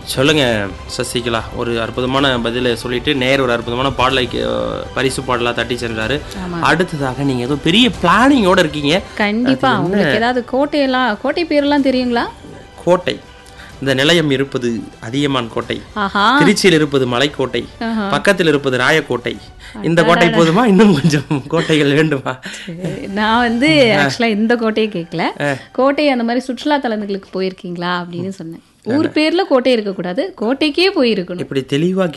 சொல்லுங்க சசிகலா ஒரு அற்புதமான பதிலை சொல்லிட்டு நேர் ஒரு அற்புதமான பாடலை கே- பரிசு பாடலா தட்டி சென்றாரு அடுத்ததாக நீங்க ஏதோ பெரிய பிளானிங்கோட இருக்கீங்க கண்டிப்பா உங்களுக்கு ஏதாவது கோட்டையெல்லாம் கோட்டை பேரெல்லாம் தெரியுங்களா கோட்டை இந்த நிலையம் இருப்பது அதியமான் கோட்டை ஆஹா திருச்சியில் இருப்பது மலைக்கோட்டை பக்கத்தில் இருப்பது ராயக்கோட்டை இந்த கோட்டை போதுமா இன்னும் கொஞ்சம் கோட்டைகள் வேண்டுமா நான் வந்து ஆக்சுவலா இந்த கோட்டையை கேட்கல கோட்டை அந்த மாதிரி சுற்றுலா தலங்களுக்கு போயிருக்கீங்களா அப்படின்னு சொன்னேன் ஊர் பேர்ல கோட்டை இருக்கக்கூடாது கோட்டைக்கே போயிருக்கணும் இப்படி தெளிவா